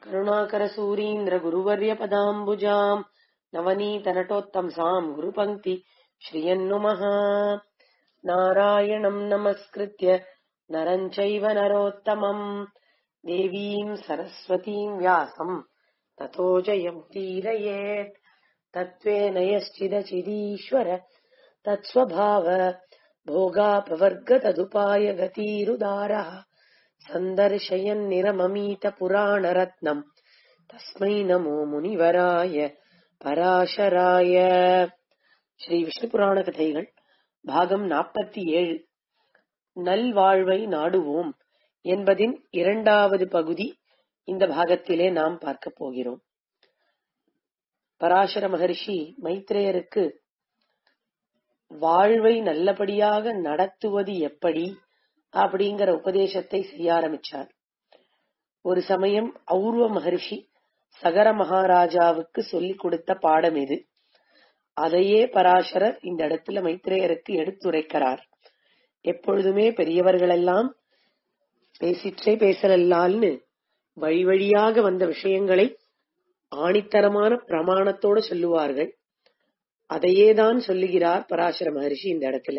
करुणाकरसूरीन्द्रगुरुवर्यपदाम्बुजाम् नवनीतनटोत्तंसाम् गुरुपङ्क्ति श्रियन्नुमः नारायणम् नमस्कृत्य नरम् चैव नरोत्तमम् देवीम् सरस्वतीम् व्यासम् ततो जयमुदीरयेत् तत्त्वेन यश्चिदचिदीश्वर तत्स्वभाव भोगापवर्गतदुपाय गतीरुदारः सन्दर्शयन्निरममीतपुराणरत्नम् तस्मै नमो முனிவராய பராசராய ஸ்ரீ விஷ்ணு புராண கதைகள் பாகம் நாற்பத்தி ஏழு நல்வாழ்வை நாடுவோம் என்பதின் இரண்டாவது பகுதி இந்த பாகத்திலே நாம் பார்க்க போகிறோம் பராசர மகர்ஷி மைத்ரேயருக்கு வாழ்வை நல்லபடியாக நடத்துவது எப்படி அப்படிங்கிற உபதேசத்தை செய்ய ஆரம்பிச்சார் ஒரு சமயம் ஔர்வ மகர்ஷி சகர மகாராஜாவுக்கு சொல்லிக் கொடுத்த பாடம் இது அதையே பராசரர் இந்த இடத்துல மைத்ரேயருக்கு எடுத்துரைக்கிறார் எப்பொழுதுமே பெரியவர்களெல்லாம் பேசிற்றே பேசலல்லால்னு வழி வழியாக வந்த விஷயங்களை ஆணித்தரமான பிரமாணத்தோட சொல்லுவார்கள் அதையேதான் சொல்லுகிறார் பராசர மகர்ஷி இந்த இடத்துல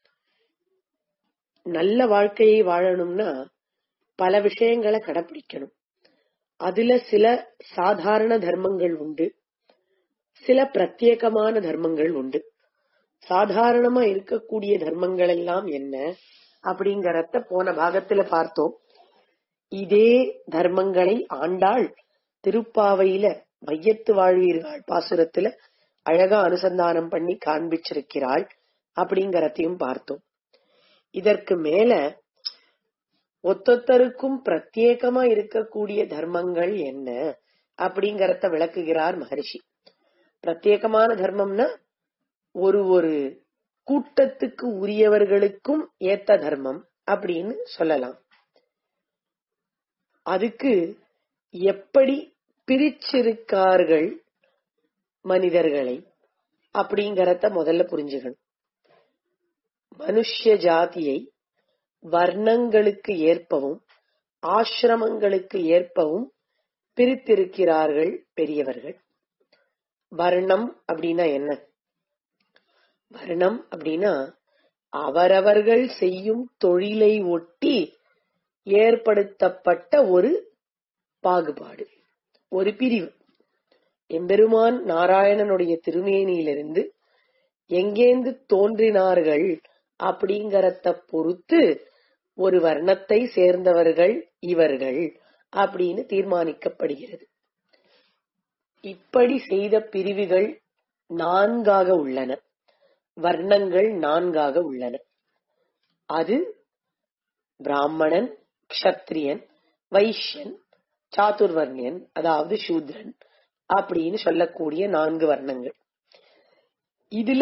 நல்ல வாழ்க்கையை வாழணும்னா பல விஷயங்களை கடைபிடிக்கணும் அதுல சில சாதாரண தர்மங்கள் உண்டு சில பிரத்யேகமான தர்மங்கள் உண்டு சாதாரணமா இருக்கக்கூடிய தர்மங்கள் எல்லாம் என்ன அப்படிங்கறத போன பாகத்துல பார்த்தோம் இதே தர்மங்களை ஆண்டாள் திருப்பாவையில மையத்து வாழ்வீர்கள் பாசுரத்துல அழகா அனுசந்தானம் பண்ணி காண்பிச்சிருக்கிறாள் அப்படிங்கறதையும் பார்த்தோம் இதற்கு மேல ஒத்தொத்தருக்கும் பிரத்யேகமா இருக்கக்கூடிய தர்மங்கள் என்ன அப்படிங்கறத விளக்குகிறார் மகர்ஷி பிரத்யேகமான தர்மம்னா ஒரு ஒரு கூட்டத்துக்கு உரியவர்களுக்கும் ஏத்த தர்மம் அப்படின்னு சொல்லலாம் அதுக்கு எப்படி பிரிச்சிருக்கார்கள் மனிதர்களை அப்படிங்கறத முதல்ல புரிஞ்சுக்கணும் மனுஷ்ய ஜாதியை வர்ணங்களுக்கு ஏற்பவும் ஆசிரமங்களுக்கு ஏற்பவும் பிரித்திருக்கிறார்கள் பெரியவர்கள் வர்ணம் அப்படின்னா என்ன வர்ணம் அப்படின்னா அவரவர்கள் செய்யும் தொழிலை ஒட்டி ஏற்படுத்தப்பட்ட ஒரு பாகுபாடு ஒரு பிரிவு எம்பெருமான் நாராயணனுடைய திருமேனியிலிருந்து எங்கேந்து தோன்றினார்கள் அப்படிங்கறத பொறுத்து ஒரு வர்ணத்தை சேர்ந்தவர்கள் இவர்கள் அப்படின்னு தீர்மானிக்கப்படுகிறது இப்படி செய்த பிரிவுகள் நான்காக உள்ளன வர்ணங்கள் நான்காக உள்ளன அது பிராமணன் க்ஷத்ரியன் வைஷ்யன் சாதுர்வர்ணியன் அதாவது சூத்ரன் அப்படின்னு சொல்லக்கூடிய நான்கு வர்ணங்கள் இதுல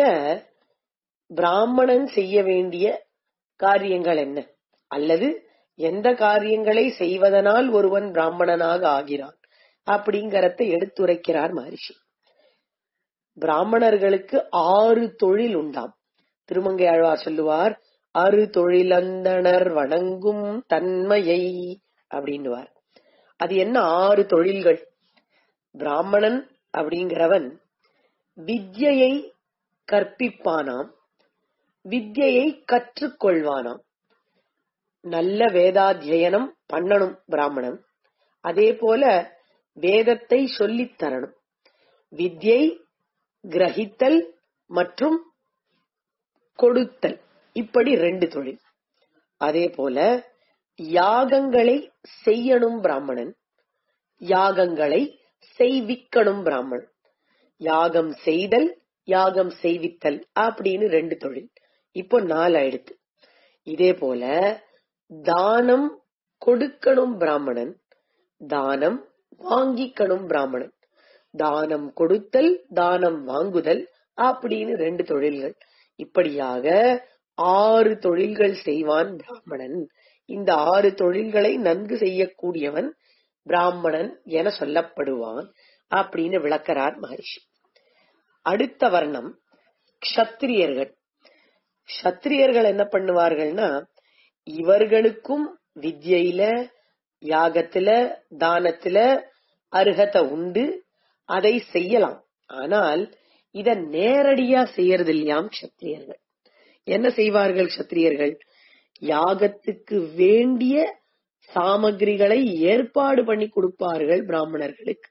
பிராமணன் செய்ய வேண்டிய காரியங்கள் என்ன அல்லது எந்த காரியங்களை செய்வதனால் ஒருவன் பிராமணனாக ஆகிறான் அப்படிங்கறத எடுத்துரைக்கிறார் மகரிஷி பிராமணர்களுக்கு ஆறு தொழில் உண்டாம் திருமங்கை ஆழ்வார் சொல்லுவார் அறு தொழிலந்தனர் வணங்கும் தன்மையை அப்படின்னுவார் அது என்ன ஆறு தொழில்கள் பிராமணன் அப்படிங்கிறவன் வித்யை கற்பிப்பானாம் வித்யை கற்றுக்கொள்வானாம் நல்ல வேதாத்தியனம் பண்ணணும் பிராமணன் அதே போல வேதத்தை சொல்லித் தரணும் வித்யை கிரகித்தல் மற்றும் கொடுத்தல் இப்படி ரெண்டு தொழில் அதே போல யாகங்களை செய்யணும் பிராமணன் யாகங்களை செய்விக்கணும் பிராமணன் யாகம் செய்தல் யாகம் செய்வித்தல் அப்படின்னு ரெண்டு தொழில் இப்போ நாலு ஆயிடுத்து இதே போல தானம் கொடுக்கணும் பிராமணன் தானம் வாங்கிக்கணும் பிராமணன் தானம் கொடுத்தல் தானம் வாங்குதல் அப்படின்னு ரெண்டு தொழில்கள் இப்படியாக ஆறு தொழில்கள் செய்வான் பிராமணன் இந்த ஆறு தொழில்களை நன்கு செய்யக்கூடியவன் பிராமணன் என சொல்லப்படுவான் அப்படின்னு விளக்கிறார் மகர்ஷி அடுத்த வர்ணம் க்ஷத்திரியர்கள் க்ஷத்திரியர்கள் என்ன பண்ணுவார்கள்னா இவர்களுக்கும் வித்யில யாகத்துல தானத்துல அருகதை உண்டு அதை செய்யலாம் ஆனால் இத நேரடியா செய்யறது இல்லையாம் கஷத்திரியர்கள் என்ன செய்வார்கள் கஷத்திரியர்கள் யாகத்துக்கு வேண்டிய சாமகிரிகளை ஏற்பாடு பண்ணி கொடுப்பார்கள் பிராமணர்களுக்கு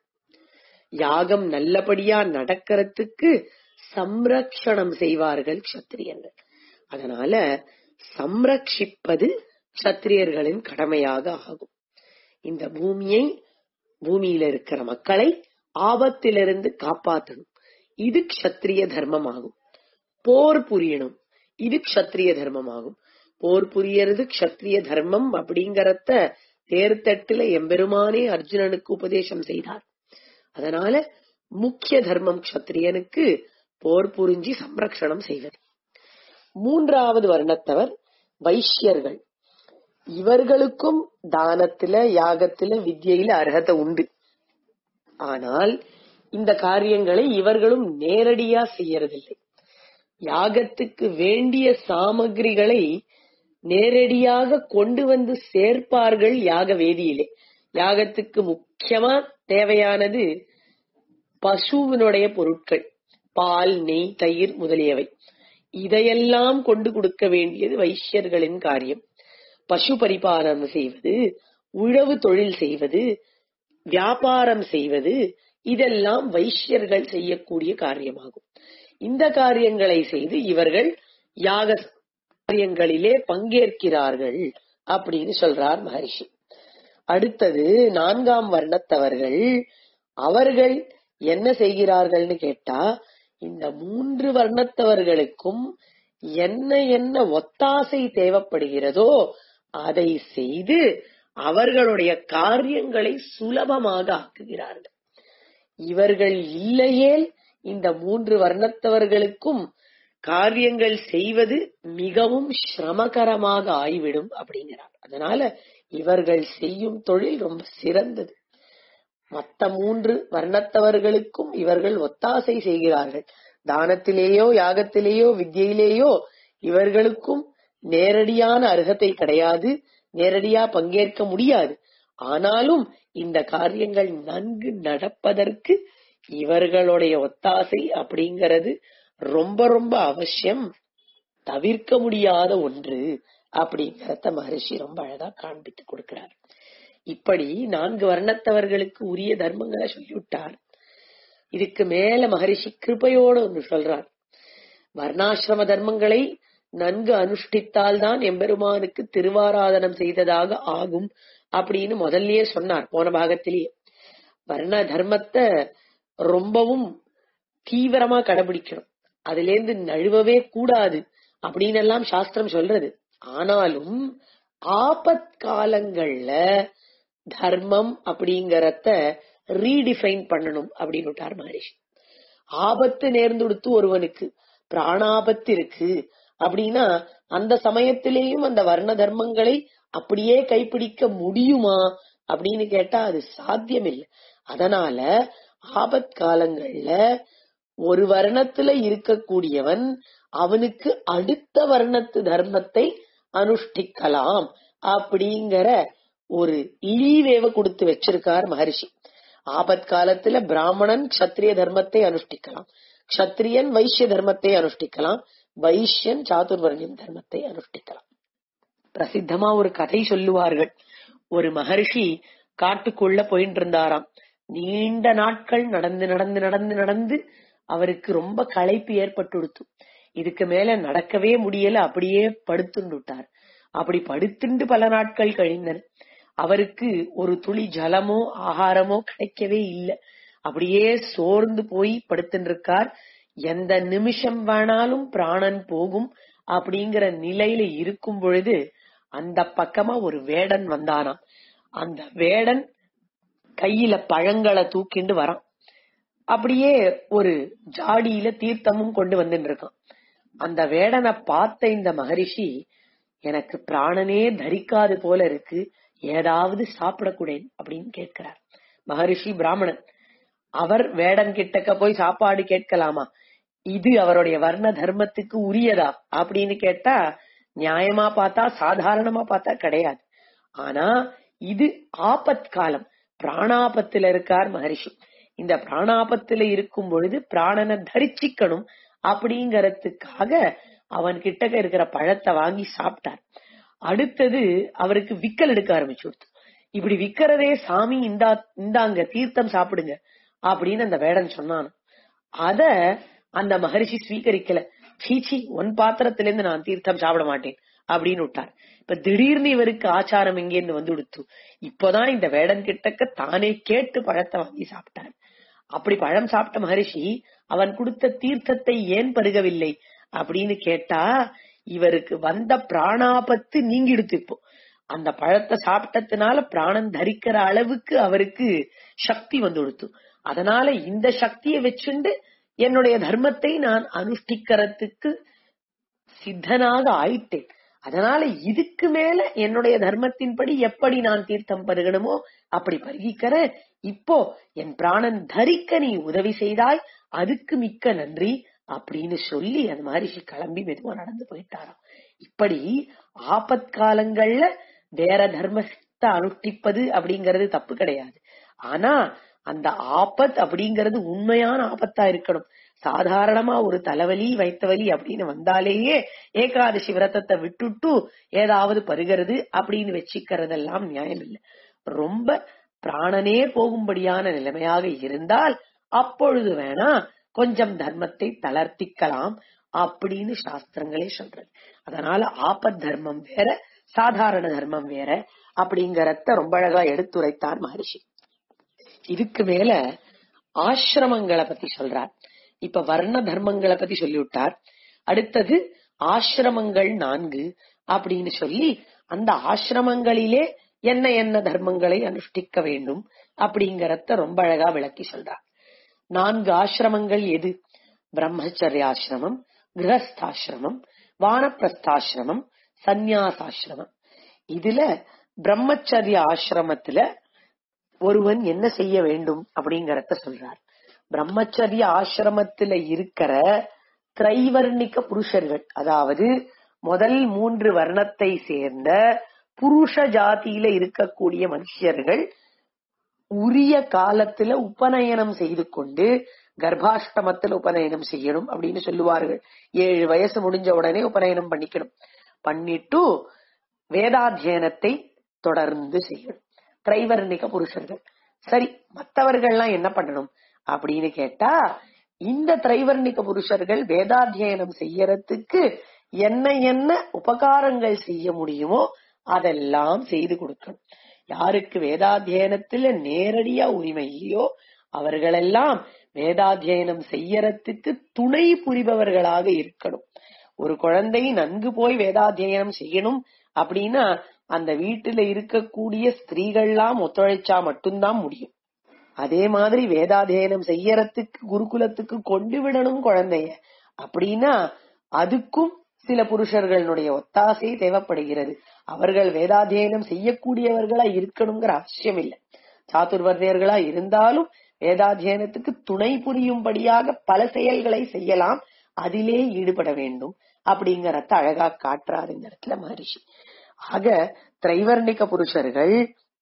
யாகம் நல்லபடியா நடக்கிறதுக்கு சம்ரக்ஷணம் செய்வார்கள் கஷத்திரியர்கள் அதனால சம்ரட்சிப்பது கஷத்திரியர்களின் கடமையாக ஆகும் இந்த பூமியை பூமியில இருக்கிற மக்களை ஆபத்திலிருந்து காப்பாற்றணும் இது க்ஷத்திரிய தர்மமாகும் போர் புரியணும் இது க்ஷத்திரிய தர்மமாகும் போர் புரியறது க்ஷத்திரிய தர்மம் அப்படிங்கறத தேர்தட்டுல எம்பெருமானே அர்ஜுனனுக்கு உபதேசம் செய்தார் அதனால முக்கிய தர்மம் க்ஷத்திரியனுக்கு போர் புரிஞ்சி சம்ரக்ஷணம் செய்வது மூன்றாவது வர்ணத்தவர் வைஷ்யர்கள் இவர்களுக்கும் தானத்துல யாகத்துல வித்யில அர்ஹதை உண்டு ஆனால் இந்த காரியங்களை இவர்களும் நேரடியா செய்யறதில்லை யாகத்துக்கு வேண்டிய சாமகிரிகளை நேரடியாக கொண்டு வந்து சேர்ப்பார்கள் யாக வேதியிலே யாகத்துக்கு முக்கியமா தேவையானது பசுவினுடைய பொருட்கள் பால் நெய் தயிர் முதலியவை இதையெல்லாம் கொண்டு கொடுக்க வேண்டியது வைஷ்யர்களின் காரியம் பசு பரிபாலனம் செய்வது உழவு தொழில் செய்வது வியாபாரம் செய்வது இதெல்லாம் வைஷ்யர்கள் செய்யக்கூடிய காரியமாகும் இந்த காரியங்களை செய்து இவர்கள் யாக காரியங்களிலே பங்கேற்கிறார்கள் அப்படின்னு சொல்றார் மகரிஷி அடுத்தது நான்காம் வர்ணத்தவர்கள் அவர்கள் என்ன செய்கிறார்கள்னு கேட்டா இந்த மூன்று வர்ணத்தவர்களுக்கும் என்ன என்ன ஒத்தாசை தேவைப்படுகிறதோ அதை செய்து அவர்களுடைய காரியங்களை சுலபமாக ஆக்குகிறார்கள் இவர்கள் இல்லையேல் இந்த மூன்று வர்ணத்தவர்களுக்கும் காரியங்கள் செய்வது மிகவும் சிரமகரமாக ஆய்விடும் அப்படிங்கிறார் அதனால இவர்கள் செய்யும் தொழில் ரொம்ப சிறந்தது மத்த மூன்று வர்ணத்தவர்களுக்கும் இவர்கள் ஒத்தாசை செய்கிறார்கள் தானத்திலேயோ யாகத்திலேயோ வித்யிலேயோ இவர்களுக்கும் நேரடியான அருகத்தை கிடையாது நேரடியா பங்கேற்க முடியாது ஆனாலும் இந்த காரியங்கள் நன்கு நடப்பதற்கு இவர்களுடைய ஒத்தாசை அப்படிங்கிறது ரொம்ப ரொம்ப அவசியம் தவிர்க்க முடியாத ஒன்று அப்படிங்கறத மகரிஷி ரொம்ப அழகா காண்பித்து கொடுக்கிறார் இப்படி நான்கு வர்ணத்தவர்களுக்கு உரிய தர்மங்களை சொல்லிவிட்டார் இதுக்கு மேல மகரிஷி கிருபையோட ஒன்று சொல்றார் வர்ணாசிரம தர்மங்களை நன்கு அனுஷ்டித்தால்தான் எம்பெருமானுக்கு திருவாராதனம் செய்ததாக ஆகும் அப்படின்னு முதல்லயே சொன்னார் போன பாகத்திலேயே வர்ண தர்மத்தை ரொம்பவும் தீவிரமா கடைபிடிக்கணும் அதுல இருந்து நழுவவே கூடாது அப்படின்னு எல்லாம் சாஸ்திரம் சொல்றது ஆனாலும் ஆபத் காலங்கள்ல தர்மம் அப்படிங்கறத ரீடிஃபைன் பண்ணணும் அப்படின்னு விட்டார் மகரிஷி ஆபத்து நேர்ந்துடுத்து ஒருவனுக்கு பிராணாபத்து இருக்கு அப்படின்னா அந்த சமயத்திலேயும் அந்த வர்ண தர்மங்களை அப்படியே கைப்பிடிக்க முடியுமா அப்படின்னு கேட்டா அது சாத்தியம் இல்லை அதனால ஆபத் காலங்கள்ல ஒரு வர்ணத்துல இருக்கக்கூடியவன் அவனுக்கு அடுத்த வர்ணத்து தர்மத்தை அனுஷ்டிக்கலாம் அப்படிங்கிற ஒரு லீவேவ கொடுத்து வச்சிருக்கார் மகரிஷி ஆபத் காலத்துல பிராமணன் கஷத்திரிய தர்மத்தை அனுஷ்டிக்கலாம் கஷத்திரியன் வைசிய தர்மத்தை அனுஷ்டிக்கலாம் வைஷ்யன் சாதுர்வர்ணியம் தர்மத்தை அனுஷ்டிக்கலாம் பிரசித்தமா ஒரு கதை சொல்லுவார்கள் ஒரு மகர்ஷி காட்டுக்குள்ள போயிட்டு இருந்தாராம் நீண்ட நாட்கள் நடந்து நடந்து நடந்து நடந்து அவருக்கு ரொம்ப களைப்பு ஏற்பட்டுடுத்து இதுக்கு மேல நடக்கவே முடியல அப்படியே படுத்துண்டுட்டார் அப்படி படுத்துண்டு பல நாட்கள் கழிந்தன அவருக்கு ஒரு துளி ஜலமோ ஆகாரமோ கிடைக்கவே இல்லை அப்படியே சோர்ந்து போய் படுத்துட்டு இருக்கார் எந்த நிமிஷம் வேணாலும் பிராணன் போகும் அப்படிங்கிற நிலையில இருக்கும் பொழுது அந்த பக்கமா ஒரு வேடன் வந்தானாம் அந்த வேடன் கையில பழங்களை தூக்கிண்டு வரான் அப்படியே ஒரு ஜாடியில தீர்த்தமும் கொண்டு வந்துட்டு இருக்கான் அந்த வேடனை பார்த்த இந்த மகரிஷி எனக்கு பிராணனே தரிக்காது போல இருக்கு ஏதாவது சாப்பிடக்கூடேன் அப்படின்னு கேட்கிறார் மகரிஷி பிராமணன் அவர் வேடன் கிட்டக்க போய் சாப்பாடு கேட்கலாமா இது அவருடைய வர்ண தர்மத்துக்கு உரியதா அப்படின்னு கேட்டா நியாயமா பார்த்தா சாதாரணமா பார்த்தா கிடையாது ஆனா இது ஆபத் காலம் பிராணாபத்துல இருக்கார் மகரிஷி இந்த பிராணாபத்துல இருக்கும் பொழுது பிராணனை தரிச்சிக்கணும் அப்படிங்கறதுக்காக அவன் கிட்டக்க இருக்கிற பழத்தை வாங்கி சாப்பிட்டார் அடுத்தது அவருக்கு விக்கல் எடுக்க ஆரம்பிச்சு கொடுத்து இப்படி விக்கிறதே சாமி இந்தா இந்தாங்க தீர்த்தம் சாப்பிடுங்க அப்படின்னு அந்த வேடன் சொன்னான் அத அந்த மகரிஷி ஸ்வீகரிக்கல சீச்சி உன் பாத்திரத்துல இருந்து நான் தீர்த்தம் சாப்பிட மாட்டேன் அப்படின்னு விட்டார் இப்ப திடீர்னு இவருக்கு ஆச்சாரம் எங்கேருந்து வந்து கொடுத்து இப்பதான் இந்த வேடன் கிட்டக்க தானே கேட்டு பழத்தை வாங்கி சாப்பிட்டார் அப்படி பழம் சாப்பிட்ட மகரிஷி அவன் கொடுத்த தீர்த்தத்தை ஏன் பருகவில்லை அப்படின்னு கேட்டா இவருக்கு வந்த பிராணாபத்து நீங்கிடுத்து இப்போ அந்த பழத்தை சாப்பிட்டதுனால பிராணம் தரிக்கிற அளவுக்கு அவருக்கு சக்தி வந்து கொடுத்து அதனால இந்த சக்தியை வச்சுண்டு என்னுடைய தர்மத்தை நான் அனுஷ்டிக்கிறதுக்கு சித்தனாக ஆயிட்டேன் அதனால இதுக்கு மேல என்னுடைய தர்மத்தின்படி எப்படி நான் தீர்த்தம் பருகணுமோ அப்படி பருகிக்கிற இப்போ என் பிராணன் தரிக்க நீ உதவி செய்தாய் அதுக்கு மிக்க நன்றி அப்படின்னு சொல்லி அந்த மகரிஷி கிளம்பி மெதுவா நடந்து போயிட்டாராம் இப்படி ஆபத்காலங்கள்ல வேற தர்மத்தை அனுஷ்டிப்பது அப்படிங்கறது தப்பு கிடையாது ஆனா அந்த ஆபத் அப்படிங்கறது உண்மையான ஆபத்தா இருக்கணும் சாதாரணமா ஒரு தலைவலி வைத்த வலி அப்படின்னு வந்தாலேயே ஏகாதசி விரதத்தை விட்டுட்டு ஏதாவது பருகிறது அப்படின்னு வச்சுக்கிறதெல்லாம் நியாயம் இல்லை ரொம்ப பிராணனே போகும்படியான நிலைமையாக இருந்தால் அப்பொழுது வேணா கொஞ்சம் தர்மத்தை தளர்த்திக்கலாம் அப்படின்னு சாஸ்திரங்களே சொல்றது அதனால ஆபத் தர்மம் வேற சாதாரண தர்மம் வேற அப்படிங்கறத ரொம்ப அழகா எடுத்துரைத்தார் மகரிஷி இதுக்கு மேல ஆசிரமங்களை பத்தி சொல்றார் இப்ப வர்ண தர்மங்களை பத்தி சொல்லிவிட்டார் அடுத்தது ஆசிரமங்கள் நான்கு அப்படின்னு சொல்லி அந்த ஆசிரமங்களிலே என்ன என்ன தர்மங்களை அனுஷ்டிக்க வேண்டும் அப்படிங்கறத ரொம்ப அழகா விளக்கி சொல்றார் நான்கு ஆசிரமங்கள் எது பிரம்மச்சரிய ஆசிரமம் கிரகஸ்தாசிரமம் வானப்பிரஸ்தாசிரமம் சந்நியாசாசிரமம் இதுல பிரம்மச்சரிய ஆசிரமத்துல ஒருவன் என்ன செய்ய வேண்டும் அப்படிங்கறத சொல்றார் பிரம்மச்சரிய ஆசிரமத்துல இருக்கிற திரைவர்ணிக புருஷர்கள் அதாவது முதல் மூன்று வர்ணத்தை சேர்ந்த புருஷ ஜாதியில இருக்கக்கூடிய மனுஷர்கள் உரிய காலத்துல உபநயனம் செய்து கொண்டு கர்ப்பாஷ்டமத்துல உபநயனம் செய்யணும் அப்படின்னு சொல்லுவார்கள் ஏழு வயசு முடிஞ்ச உடனே உபநயனம் பண்ணிக்கணும் பண்ணிட்டு வேதாத்தியனத்தை தொடர்ந்து செய்யணும் திரைவர்ணிக புருஷர்கள் சரி மற்றவர்கள்லாம் என்ன பண்ணணும் அப்படின்னு கேட்டா இந்த திரைவர்ணிக புருஷர்கள் வேதாத்தியனம் செய்யறதுக்கு என்ன என்ன உபகாரங்கள் செய்ய முடியுமோ அதெல்லாம் செய்து கொடுக்கணும் யாருக்கு வேதாத்தியனத்துல நேரடியா உரிமை இல்லையோ அவர்களெல்லாம் வேதாத்தியனம் செய்யறதுக்கு துணை புரிபவர்களாக இருக்கணும் ஒரு குழந்தை நன்கு போய் வேதாத்தியனம் செய்யணும் அப்படின்னா அந்த வீட்டுல இருக்கக்கூடிய ஸ்திரீகள்லாம் ஒத்துழைச்சா மட்டும்தான் முடியும் அதே மாதிரி வேதாத்தியனம் செய்யறதுக்கு குருகுலத்துக்கு கொண்டு விடணும் குழந்தைய அப்படின்னா அதுக்கும் சில புருஷர்களுடைய ஒத்தாசை தேவைப்படுகிறது அவர்கள் வேதாத்தியனம் செய்யக்கூடியவர்களா இருக்கணுங்கிற அவசியம் இல்லை சாத்துர்வர்ணியர்களா இருந்தாலும் வேதாத்தியனத்துக்கு துணை புரியும்படியாக பல செயல்களை செய்யலாம் அதிலே ஈடுபட வேண்டும் அப்படிங்கறத அழகா காட்டுறாரு இந்த இடத்துல மகரிஷி ஆக திரைவர்ணிக புருஷர்கள்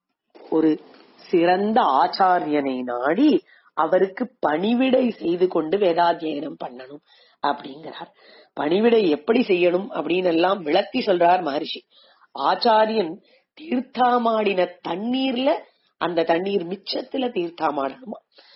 ஒரு சிறந்த ஆச்சாரியனை நாடி அவருக்கு பணிவிடை செய்து கொண்டு வேதாத்தியனம் பண்ணணும் அப்படிங்கிறார் பணிவிடை எப்படி செய்யணும் அப்படின்னு எல்லாம் விளக்கி சொல்றார் மகர்ஷி ஆச்சாரியன் தீர்த்தாமாடின தண்ணீர்ல அந்த தண்ணீர் மிச்சத்துல தீர்த்தாமாடணுமா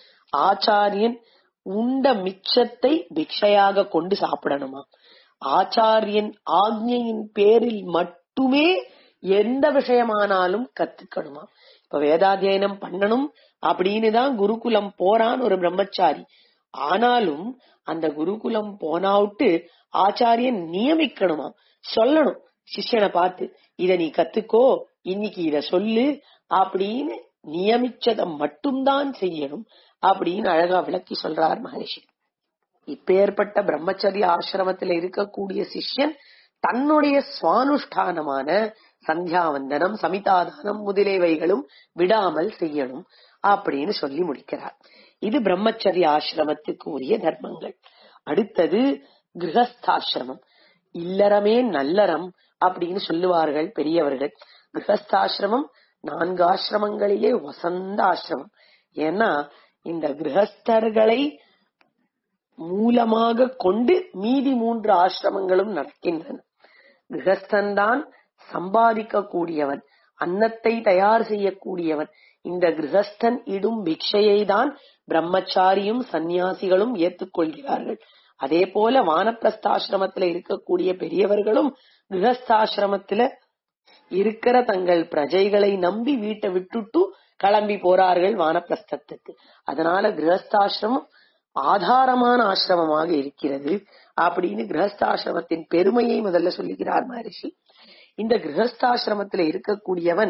ஆச்சாரியன் உண்ட மிச்சத்தை பிக்ஷையாக கொண்டு சாப்பிடணுமா ஆச்சாரியன் ஆக்ஞையின் பேரில் மட்டுமே எந்த விஷயமானாலும் கத்துக்கணுமா இப்ப வேதாத்தியனம் பண்ணணும் அப்படின்னு தான் குருகுலம் போறான் ஒரு பிரம்மச்சாரி ஆனாலும் அந்த குருகுலம் போனாவிட்டு ஆச்சாரியன் நியமிக்கணுமா சொல்லணும் சிஷ்யனை பார்த்து இத நீ கத்துக்கோ இன்னைக்கு இத சொல்லு அப்படின்னு நியமிச்சத மட்டும்தான் செய்யணும் அப்படின்னு அழகா விளக்கி சொல்றார் மகரிஷி இப்பேற்பட்ட பிரம்மச்சரிய ஆசிரமத்துல இருக்கக்கூடிய சிஷ்யன் தன்னுடைய சுவானுஷ்டானமான சந்தியாவந்தனம் சமிதாதானம் முதலியவைகளும் விடாமல் செய்யணும் அப்படின்னு சொல்லி முடிக்கிறார் இது பிரம்மச்சரிய ஆசிரமத்துக்கு உரிய தர்மங்கள் அடுத்தது கிரகஸ்தாசிரமம் இல்லறமே நல்லறம் அப்படின்னு சொல்லுவார்கள் பெரியவர்கள் கிரகஸ்தாசிரமம் நான்கு ஆசிரமங்களிலே வசந்த ஆசிரமம் ஏன்னா இந்த கிரகஸ்தர்களை மூலமாக கொண்டு மீதி மூன்று ஆசிரமங்களும் நடக்கின்றன கிரகஸ்தன்தான் சம்பாதிக்க கூடியவன் அன்னத்தை தயார் செய்யக்கூடியவன் இந்த கிரகஸ்தன் இடும் பிக்ஷையை தான் பிரம்மச்சாரியும் சந்நியாசிகளும் ஏற்றுக்கொள்கிறார்கள் அதே போல வானப்பிரஸ்தாசிரமத்துல இருக்கக்கூடிய பெரியவர்களும் கிரகஸ்தாசிரமத்துல இருக்கிற தங்கள் பிரஜைகளை நம்பி வீட்டை விட்டுட்டு கிளம்பி போறார்கள் வானப்பிரஸ்தத்துக்கு அதனால கிரகஸ்தாசிரமம் ஆதாரமான ஆசிரமமாக இருக்கிறது அப்படின்னு கிரகஸ்தாசிரமத்தின் பெருமையை முதல்ல சொல்லுகிறார் மகரிஷி இந்த கிரகஸ்தாசிரமத்துல இருக்கக்கூடியவன்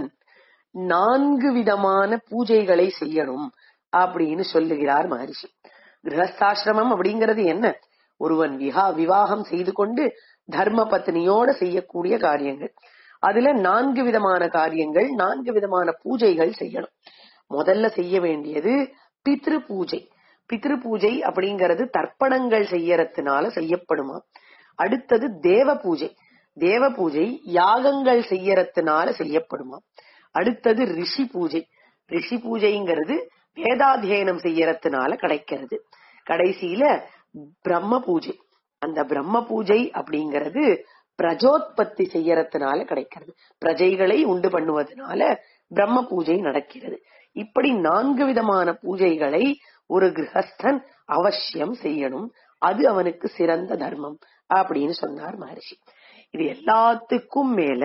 நான்கு விதமான பூஜைகளை செய்யணும் அப்படின்னு சொல்லுகிறார் மகரிஷி கிரகஸ்தாசிரமம் அப்படிங்கிறது என்ன ஒருவன் விஹா விவாகம் செய்து கொண்டு தர்ம பத்னியோட செய்யக்கூடிய காரியங்கள் அதுல நான்கு விதமான காரியங்கள் நான்கு விதமான பூஜைகள் செய்யணும் முதல்ல செய்ய வேண்டியது பித்ரு பூஜை பித்ரு பூஜை அப்படிங்கிறது தர்ப்பணங்கள் செய்யறதுனால செய்யப்படுமா அடுத்தது தேவ பூஜை தேவ பூஜை யாகங்கள் செய்யறதுனால செய்யப்படுமா அடுத்தது ரிஷி பூஜை ரிஷி பூஜைங்கிறது வேதாத்தியனம் செய்யறதுனால கிடைக்கிறது கடைசியில பிரம்ம பூஜை அந்த பிரம்ம பூஜை அப்படிங்கிறது பிரஜோத்பத்தி செய்யறதுனால கிடைக்கிறது பிரஜைகளை உண்டு பண்ணுவதனால பிரம்ம பூஜை நடக்கிறது இப்படி நான்கு விதமான பூஜைகளை ஒரு கிரகஸ்தன் அவசியம் செய்யணும் அது அவனுக்கு சிறந்த தர்மம் அப்படின்னு சொன்னார் மகர்ஷி இது எல்லாத்துக்கும் மேல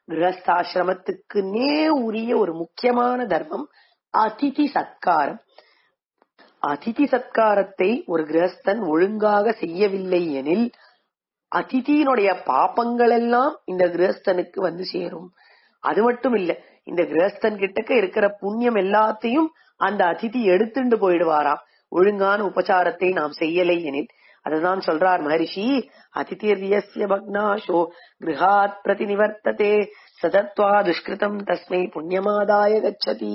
கிரகஸ்தாசிரமத்துக்குன்னே உரிய ஒரு முக்கியமான தர்மம் அதிதி சத்காரம் அதிதி சத்காரத்தை ஒரு கிரகஸ்தன் ஒழுங்காக செய்யவில்லை எனில் அதிதியினுடைய பாப்பங்கள் எல்லாம் இந்த கிரகஸ்தனுக்கு வந்து சேரும் அது மட்டும் இல்ல இந்த கிரகஸ்தன் கிட்டக்க இருக்கிற புண்ணியம் எல்லாத்தையும் அந்த அதிதி எடுத்துட்டு போயிடுவாராம் ஒழுங்கான உபச்சாரத்தை நாம் செய்யலை எனில் அதுதான் சொல்றார் மகரிஷி அதிதீர்யஸ்ய பக்னாஷோ கிரகாத் பிரதி நிவர்த்ததே சதத்வா துஷ்கிருதம் தஸ்மை புண்ணியமாதாய கச்சதி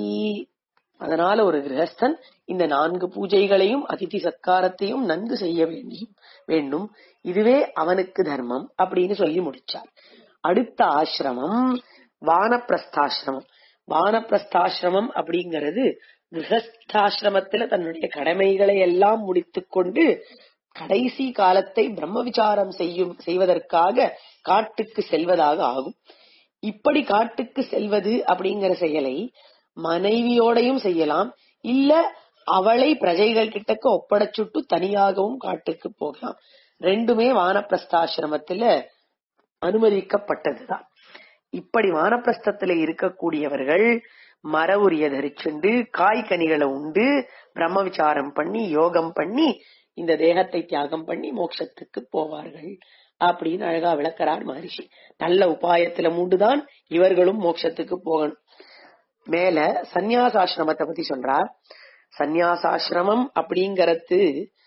அதனால ஒரு கிரகஸ்தன் இந்த நான்கு பூஜைகளையும் அதிதி சத்காரத்தையும் நன்கு செய்ய வேண்டியும் வேண்டும் இதுவே அவனுக்கு தர்மம் அப்படின்னு சொல்லி முடிச்சார் அடுத்த ஆசிரமம் வானப்பிரஸ்தாசிரமம் வானப்பிரஸ்தாசிரமம் அப்படிங்கிறது கிரகஸ்தாசிரமத்துல தன்னுடைய கடமைகளை எல்லாம் முடித்துக்கொண்டு கடைசி காலத்தை பிரம்ம விசாரம் செய்யும் செய்வதற்காக காட்டுக்கு செல்வதாக ஆகும் இப்படி காட்டுக்கு செல்வது அப்படிங்கிற செயலை மனைவியோடையும் செய்யலாம் இல்ல அவளை பிரஜைகள் கிட்டக்க ஒப்படைச்சுட்டு தனியாகவும் காட்டுக்கு போகலாம் ரெண்டுமே வானப்பிரஸ்தாசிரமத்துல அனுமதிக்கப்பட்டதுதான் இப்படி வானப்பிரஸ்தத்துல இருக்கக்கூடியவர்கள் மர உரிய தரிச்சுண்டு காய்கனிகளை உண்டு பிரம்ம விசாரம் பண்ணி யோகம் பண்ணி இந்த தேகத்தை தியாகம் பண்ணி மோட்சத்துக்கு போவார்கள் அப்படின்னு அழகா விளக்கிறார் மகரிஷி நல்ல உபாயத்துல மூண்டுதான் இவர்களும் மோட்சத்துக்கு போகணும் மேல சந்நியாசாசிரமத்தை பத்தி சொல்றார் சந்நியாசாசிரமம் அப்படிங்கறது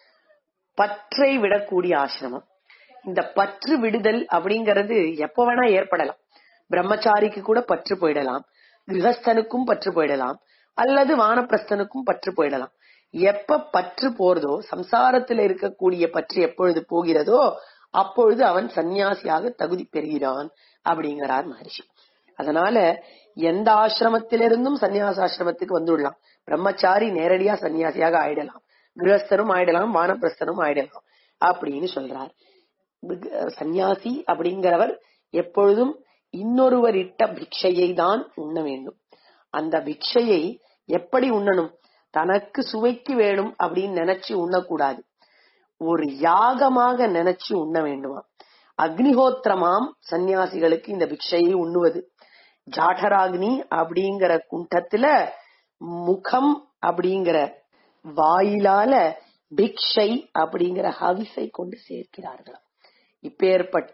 பற்றை விடக்கூடிய ஆசிரமம் இந்த பற்று விடுதல் அப்படிங்கறது எப்ப வேணா ஏற்படலாம் பிரம்மச்சாரிக்கு கூட பற்று போயிடலாம் கிரகஸ்தனுக்கும் பற்று போயிடலாம் அல்லது வானப்பிரஸ்தனுக்கும் பற்று போயிடலாம் எப்ப பற்று போறதோ சம்சாரத்துல இருக்கக்கூடிய பற்று எப்பொழுது போகிறதோ அப்பொழுது அவன் சந்நியாசியாக தகுதி பெறுகிறான் அப்படிங்கிறார் மகரிஷி அதனால எந்த ஆசிரமத்திலிருந்தும் சந்நியாசாசிரமத்துக்கு வந்துடலாம் பிரம்மச்சாரி நேரடியா சன்னியாசியாக ஆயிடலாம் கிரகஸ்தரும் ஆயிடலாம் வானப்பிரஸ்தனும் ஆயிடலாம் அப்படின்னு சொல்றார் சந்நியாசி அப்படிங்கிறவர் எப்பொழுதும் இன்னொருவர் இட்ட பிக்ஷையை தான் உண்ண வேண்டும் அந்த பிக்ஷையை எப்படி உண்ணணும் தனக்கு சுவைக்கு வேணும் அப்படின்னு நினைச்சு உண்ணக்கூடாது ஒரு யாகமாக நினைச்சு உண்ண வேண்டுமா அக்னிஹோத்திரமாம் சந்நியாசிகளுக்கு இந்த பிக்ஷையை உண்ணுவது ஜாடராக்னி அப்படிங்கிற குண்டத்துல முகம் அப்படிங்கிற வாயிலால பிக்ஷை அப்படிங்கிற ஹவிசை கொண்டு சேர்க்கிறார்களாம் இப்பேற்பட்ட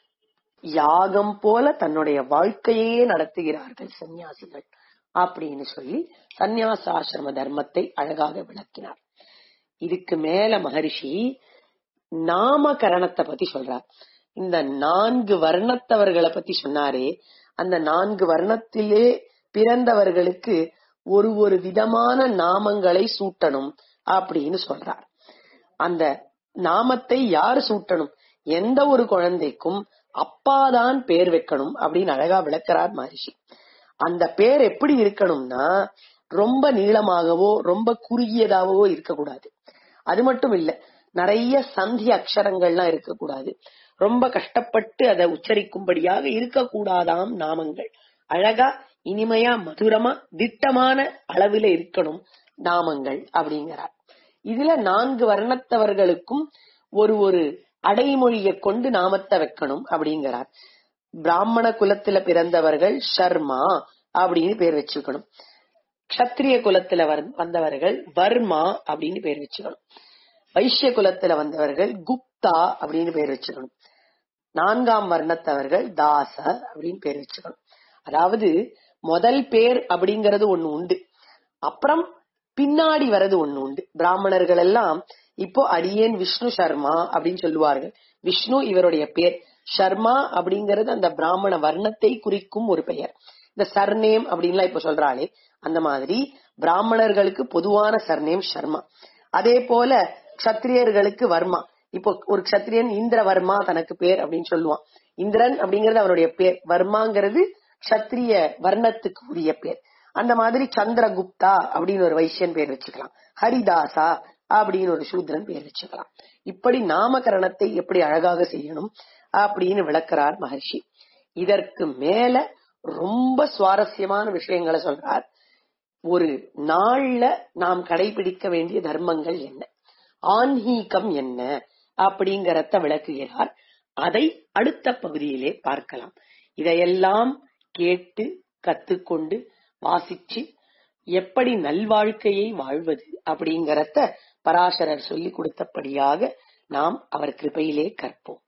யாகம் போல தன்னுடைய வாழ்க்கையே நடத்துகிறார்கள் சந்நியாசிகள் அப்படின்னு சொல்லி சந்நியாச ஆசிரம தர்மத்தை அழகாக விளக்கினார் இதுக்கு மேல மகரிஷி நாமகரணத்தை பத்தி சொல்றார் இந்த நான்கு வர்ணத்தவர்களை பத்தி சொன்னாரே அந்த நான்கு வர்ணத்திலே பிறந்தவர்களுக்கு ஒரு ஒரு விதமான நாமங்களை சூட்டணும் அப்படின்னு சொல்றார் அந்த நாமத்தை யார் சூட்டணும் எந்த ஒரு குழந்தைக்கும் அப்பாதான் பேர் வைக்கணும் அப்படின்னு அழகா விளக்கிறார் மகரிஷி அந்த பேர் எப்படி இருக்கணும்னா ரொம்ப நீளமாகவோ ரொம்ப குறுகியதாகவோ இருக்கக்கூடாது அது மட்டும் இல்ல நிறைய சந்தி அக்ஷரங்கள்லாம் இருக்கக்கூடாது ரொம்ப கஷ்டப்பட்டு அதை உச்சரிக்கும்படியாக இருக்கக்கூடாதாம் நாமங்கள் அழகா இனிமையா மதுரமா திட்டமான அளவில இருக்கணும் நாமங்கள் அப்படிங்கிறார் இதுல நான்கு வர்ணத்தவர்களுக்கும் ஒரு ஒரு அடைமொழியை கொண்டு நாமத்தை வைக்கணும் அப்படிங்கிறார் பிராமண குலத்துல பிறந்தவர்கள் ஷர்மா அப்படின்னு பேர் வச்சுக்கணும் க்ஷத்ரிய குலத்துல வர்- வந்தவர்கள் வர்மா அப்படின்னு பேர் வச்சுக்கணும் வைஷ்ய குலத்துல வந்தவர்கள் குப்தா அப்படின்னு பேர் வச்சுக்கணும் நான்காம் வர்ணத்தவர்கள் தாச அப்படின்னு பேர் வச்சுக்கணும் அதாவது முதல் பேர் அப்படிங்கறது ஒண்ணு உண்டு அப்புறம் பின்னாடி வரது ஒண்ணு உண்டு பிராமணர்கள் எல்லாம் இப்போ அடியேன் விஷ்ணு சர்மா அப்படின்னு சொல்லுவார்கள் விஷ்ணு இவருடைய பேர் சர்மா அப்படிங்கறது அந்த பிராமண வர்ணத்தை குறிக்கும் ஒரு பெயர் இந்த சர்நேம் அப்படின்லாம் இப்ப சொல்றாளே அந்த மாதிரி பிராமணர்களுக்கு பொதுவான சர்நேம் சர்மா அதே போல க்ஷத்ரியர்களுக்கு வர்மா இப்போ ஒரு க்ஷத்ரியன் இந்திரவர்மா தனக்கு பேர் அப்படின்னு சொல்லுவான் இந்திரன் அப்படிங்கறது அவருடைய பேர் வர்மாங்கிறது க்ஷத்ரிய வர்ணத்துக்கு உரிய பேர் அந்த மாதிரி சந்திரகுப்தா அப்படின்னு ஒரு வைசியன் பேர் வச்சுக்கலாம் ஹரிதாசா அப்படின்னு ஒரு சூத்ரன் பேர் வச்சுக்கலாம் இப்படி நாமகரணத்தை எப்படி அழகாக செய்யணும் அப்படின்னு விளக்குறார் மகர்ஷி இதற்கு மேல ரொம்ப சுவாரஸ்யமான விஷயங்களை சொல்றார் ஒரு நாள்ல நாம் கடைபிடிக்க வேண்டிய தர்மங்கள் என்ன ஆன்மீகம் என்ன அப்படிங்கறத விளக்குகிறார் அதை அடுத்த பகுதியிலே பார்க்கலாம் இதையெல்லாம் கேட்டு கத்துக்கொண்டு வாசிச்சு எப்படி நல்வாழ்க்கையை வாழ்வது அப்படிங்கறத பராசரர் சொல்லி கொடுத்தபடியாக நாம் அவர் கிருபையிலே கற்போம்